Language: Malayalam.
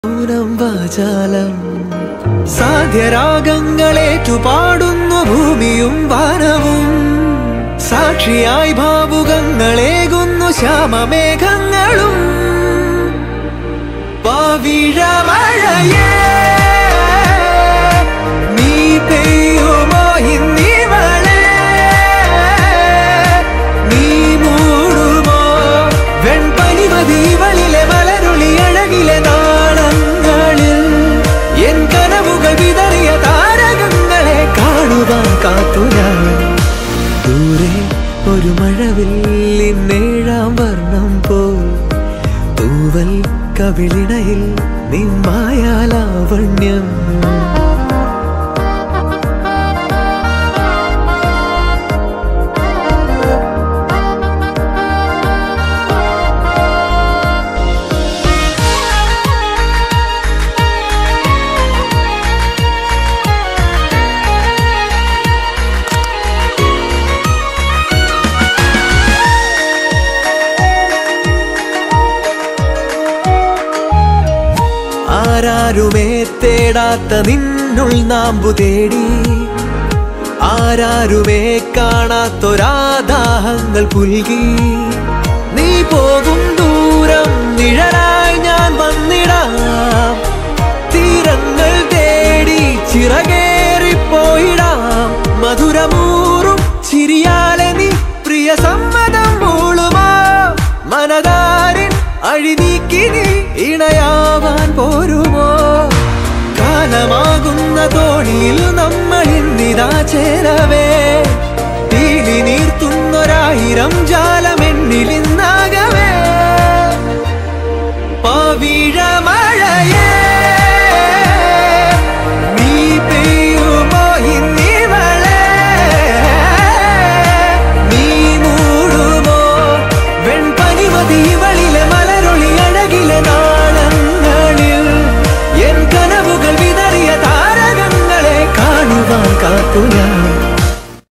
മൗനം വാചാലം സാധ്യരാഗങ്ങളേറ്റു പാടുന്നു ഭൂമിയും വാനവും സാക്ഷിയായി ഭാവുകങ്ങളേകുന്നു ശ്യാമമേഘങ്ങളും പവിഴമഴയേ നീ പെയ്യുമോ ഇന്നിവളെ നീ മൂടുമോ വെൺപനിമതിവളിലെ മലരുളി അഴകിലെ നാളങ്ങളിൽ എൻ കനവുകൾ വിതറിയ താരകങ്ങളെ കാണുവാൻ കാത്തു ഞാൻ ദൂരെ ഒരു മഴവില്ലിന്നേഴാം വർണ്ണം പോൽ തൂവൽ കവിളിണയിൽ നിമ്മായാലാവണ്യം ആരാരുമേ തേടാത്ത നിന്നുൾ നാമ്പു തേടി ആരാരുമേ കാണാത്തൊരാദാഹങ്ങൾ പുൽകി നീ പോകും ദൂരം നിഴലായി ഞാൻ വന്നിടാം തീരങ്ങൾ തേടി ചിറകേറിപ്പോയിടാം മധുരമൂറും ചിരിയാലെ നീ പ്രിയ സമ്മതം മൂളുമാ മനതാരിൻ അഴിനീക്കി നീ ഇണയാവാൻ പോരുമോ കാലമാകുന്ന തോണിയിൽ നമ്മൾ ഇന്നിതാ ചേരവേ തീലി നീർത്തുന്നൊരായിരം ജാലമെണ്ണിൽ ഇന്നാകവേ പവിഴമ